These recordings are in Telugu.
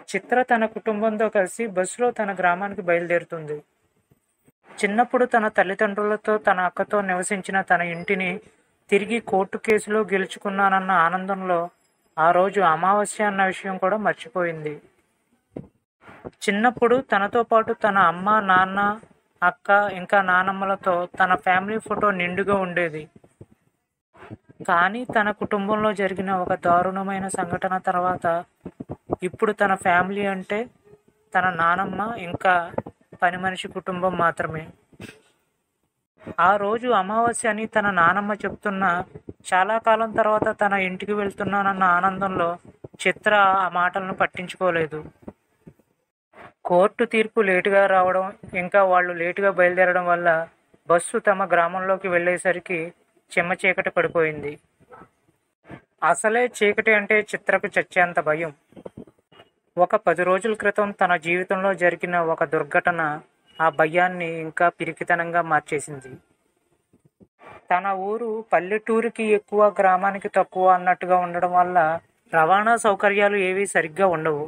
చిత్ర తన కుటుంబంతో కలిసి బస్సులో తన గ్రామానికి బయలుదేరుతుంది చిన్నప్పుడు తన తల్లిదండ్రులతో తన అక్కతో నివసించిన తన ఇంటిని తిరిగి కోర్టు కేసులో గెలుచుకున్నానన్న ఆనందంలో ఆ రోజు అమావాస్య అన్న విషయం కూడా మర్చిపోయింది చిన్నప్పుడు తనతో పాటు తన అమ్మ నాన్న అక్క ఇంకా నానమ్మలతో తన ఫ్యామిలీ ఫోటో నిండుగా ఉండేది కానీ తన కుటుంబంలో జరిగిన ఒక దారుణమైన సంఘటన తర్వాత ఇప్పుడు తన ఫ్యామిలీ అంటే తన నానమ్మ ఇంకా పని మనిషి కుటుంబం మాత్రమే ఆ రోజు అమావాస్య అని తన నానమ్మ చెప్తున్న చాలా కాలం తర్వాత తన ఇంటికి వెళ్తున్నానన్న ఆనందంలో చిత్ర ఆ మాటలను పట్టించుకోలేదు కోర్టు తీర్పు లేటుగా రావడం ఇంకా వాళ్ళు లేటుగా బయలుదేరడం వల్ల బస్సు తమ గ్రామంలోకి వెళ్ళేసరికి చిమ్మ చీకటి పడిపోయింది అసలే చీకటి అంటే చిత్రకు చచ్చేంత భయం ఒక పది రోజుల క్రితం తన జీవితంలో జరిగిన ఒక దుర్ఘటన ఆ భయాన్ని ఇంకా పిరికితనంగా మార్చేసింది తన ఊరు పల్లెటూరికి ఎక్కువ గ్రామానికి తక్కువ అన్నట్టుగా ఉండడం వల్ల రవాణా సౌకర్యాలు ఏవి సరిగ్గా ఉండవు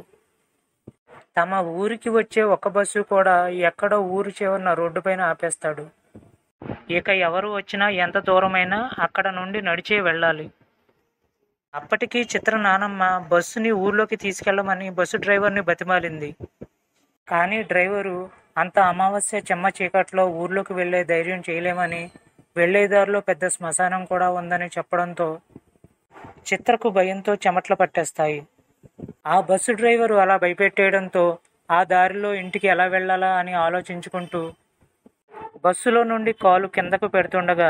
తమ ఊరికి వచ్చే ఒక బస్సు కూడా ఎక్కడో ఊరు చివరిన రోడ్డుపైన ఆపేస్తాడు ఇక ఎవరు వచ్చినా ఎంత దూరమైనా అక్కడ నుండి నడిచే వెళ్ళాలి అప్పటికి చిత్ర నానమ్మ బస్సుని ఊర్లోకి తీసుకెళ్లమని బస్సు డ్రైవర్ని బతిమాలింది కానీ డ్రైవరు అంత అమావాస్య చెమ్మ చీకట్లో ఊర్లోకి వెళ్లే ధైర్యం చేయలేమని వెళ్లే దారిలో పెద్ద శ్మశానం కూడా ఉందని చెప్పడంతో చిత్రకు భయంతో చెమట్లు పట్టేస్తాయి ఆ బస్సు డ్రైవరు అలా భయపెట్టేయడంతో ఆ దారిలో ఇంటికి ఎలా వెళ్ళాలా అని ఆలోచించుకుంటూ బస్సులో నుండి కాలు కిందకు పెడుతుండగా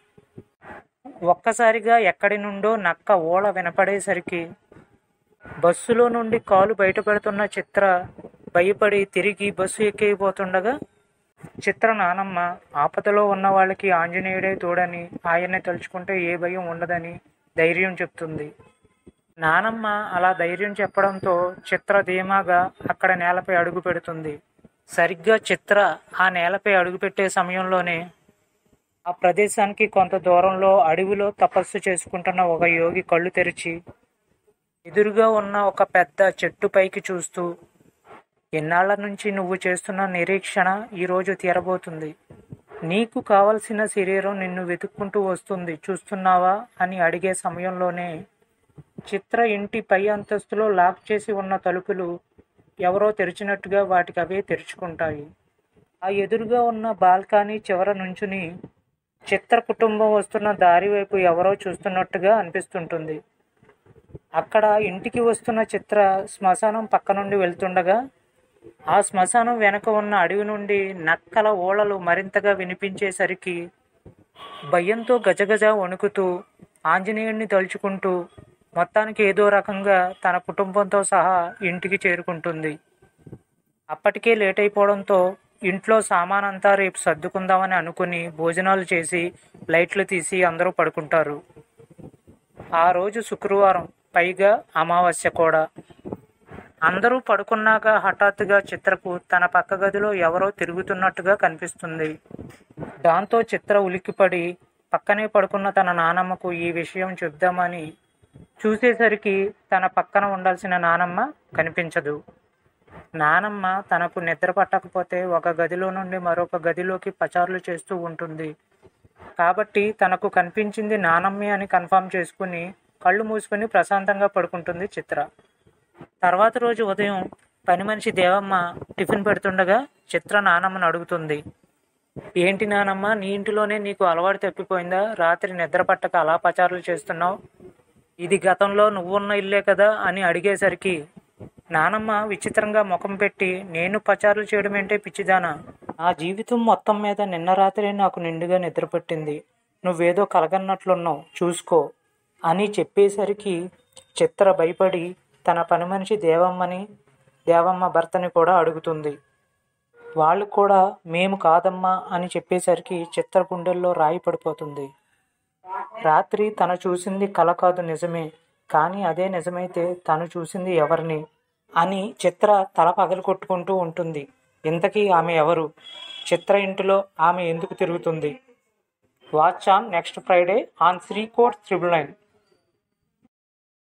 ఒక్కసారిగా ఎక్కడి నుండో నక్క ఓళ వినపడేసరికి బస్సులో నుండి కాలు బయట పెడుతున్న చిత్ర భయపడి తిరిగి బస్సు ఎక్కిపోతుండగా చిత్ర నానమ్మ ఆపదలో ఉన్న వాళ్ళకి ఆంజనేయుడే తోడని ఆయన్ని తలుచుకుంటే ఏ భయం ఉండదని ధైర్యం చెప్తుంది నానమ్మ అలా ధైర్యం చెప్పడంతో చిత్ర ధీమాగా అక్కడ నేలపై అడుగు పెడుతుంది సరిగ్గా చిత్ర ఆ నేలపై అడుగుపెట్టే సమయంలోనే ఆ ప్రదేశానికి కొంత దూరంలో అడవిలో తపస్సు చేసుకుంటున్న ఒక యోగి కళ్ళు తెరిచి ఎదురుగా ఉన్న ఒక పెద్ద చెట్టు పైకి చూస్తూ ఎన్నాళ్ల నుంచి నువ్వు చేస్తున్న నిరీక్షణ ఈరోజు తీరబోతుంది నీకు కావలసిన శరీరం నిన్ను వెతుక్కుంటూ వస్తుంది చూస్తున్నావా అని అడిగే సమయంలోనే చిత్ర ఇంటి పై అంతస్తులో లాక్ చేసి ఉన్న తలుపులు ఎవరో తెరిచినట్టుగా వాటికి అవే తెరుచుకుంటాయి ఆ ఎదురుగా ఉన్న బాల్కనీ చివర నుంచుని చిత్ర కుటుంబం వస్తున్న దారి వైపు ఎవరో చూస్తున్నట్టుగా అనిపిస్తుంటుంది అక్కడ ఇంటికి వస్తున్న చిత్ర శ్మశానం పక్క నుండి వెళ్తుండగా ఆ శ్మశానం వెనక ఉన్న అడవి నుండి నక్కల ఓళలు మరింతగా వినిపించేసరికి భయంతో గజగజ వణుకుతూ ఆంజనేయుడిని తలుచుకుంటూ మొత్తానికి ఏదో రకంగా తన కుటుంబంతో సహా ఇంటికి చేరుకుంటుంది అప్పటికే లేట్ అయిపోవడంతో ఇంట్లో సామానంతా రేపు సర్దుకుందామని అనుకుని భోజనాలు చేసి లైట్లు తీసి అందరూ పడుకుంటారు ఆ రోజు శుక్రవారం పైగా అమావాస్య కూడా అందరూ పడుకున్నాక హఠాత్తుగా చిత్రకు తన పక్క గదిలో ఎవరో తిరుగుతున్నట్టుగా కనిపిస్తుంది దాంతో చిత్ర ఉలిక్కిపడి పక్కనే పడుకున్న తన నానమ్మకు ఈ విషయం చెప్దామని చూసేసరికి తన పక్కన ఉండాల్సిన నానమ్మ కనిపించదు నానమ్మ తనకు నిద్ర పట్టకపోతే ఒక గదిలో నుండి మరొక గదిలోకి పచారులు చేస్తూ ఉంటుంది కాబట్టి తనకు కనిపించింది నానమ్మే అని కన్ఫర్మ్ చేసుకుని కళ్ళు మూసుకుని ప్రశాంతంగా పడుకుంటుంది చిత్ర తర్వాత రోజు ఉదయం పని మనిషి దేవమ్మ టిఫిన్ పెడుతుండగా చిత్ర నానమ్మను అడుగుతుంది ఏంటి నానమ్మ నీ ఇంటిలోనే నీకు అలవాటు తప్పిపోయిందా రాత్రి నిద్ర పట్టక అలా పచారులు చేస్తున్నావు ఇది గతంలో నువ్వున్న ఇల్లే కదా అని అడిగేసరికి నానమ్మ విచిత్రంగా ముఖం పెట్టి నేను పచారులు చేయడం ఏంటే పిచ్చిదానా నా జీవితం మొత్తం మీద నిన్న రాత్రి నాకు నిండుగా నిద్ర పట్టింది నువ్వేదో కలగన్నట్లున్నావు చూసుకో అని చెప్పేసరికి చిత్ర భయపడి తన పని మనిషి దేవమ్మని దేవమ్మ భర్తని కూడా అడుగుతుంది వాళ్ళు కూడా మేము కాదమ్మా అని చెప్పేసరికి చిత్ర గుండెల్లో రాయి పడిపోతుంది రాత్రి తను చూసింది కల కాదు నిజమే కానీ అదే నిజమైతే తను చూసింది ఎవరిని అని చిత్ర తల పగలు కొట్టుకుంటూ ఉంటుంది ఇంతకీ ఆమె ఎవరు చిత్ర ఇంటిలో ఆమె ఎందుకు తిరుగుతుంది watch on next Friday on శ్రీ కోట్ త్రిబుల్ నైన్